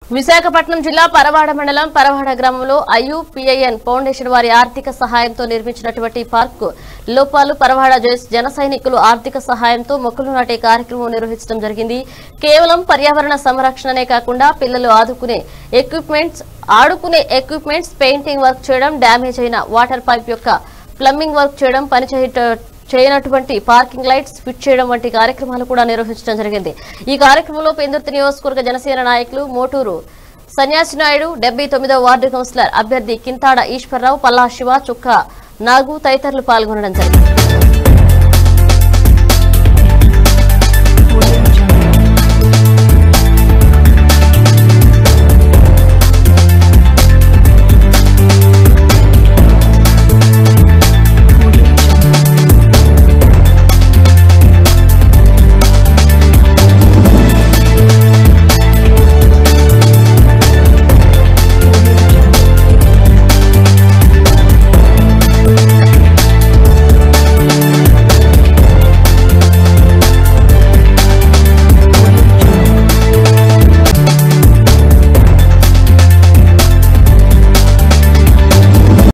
విశాఖపట్నం జిల్లా పరవాడ మండలం పరవాడ గ్రామంలో ఐయుపిఐఎన్ ఫౌండేషన్ వారి ఆర్థిక సహాయంతో నిర్మించినటువంటి పార్క్ లోపాలు పరవాడ జన- జన సైనికులు ఆర్థిక సహాయంతో మొక్కలు నాటే కార్యక్రమం నిర్వహించడం జరిగింది కేవలం పర్యావరణ సంరక్షణనే కాకుండా పిల్లలు ఆదుకునే ఎక్విప్మెంట్స్ ఆడుకునే ఎక్విప్మెంట్స్ పెయింటింగ్ వర్క్ చేయడం డ్యామేజ్ అయిన వాటర్ పైప్ యొక్క ప్లంబింగ్ వర్క్ చేయడం పని చేయ చేయనటువంటి పార్కింగ్ లైట్స్ ఫిట్ చేయడం వంటి కార్యక్రమాలు కూడా నిర్వహించడం జరిగింది ఈ కార్యక్రమంలో పెందుర్తి నియోజకవర్గ జనసేన నాయకులు మోటూరు సన్యాసి నాయుడు డెబ్బై తొమ్మిదవ వార్డు కౌన్సిలర్ అభ్యర్థి కింతాడ ఈశ్వరరావు పల్లా శివ చుక్క నాగు తదితరులు పాల్గొనడం జరిగింది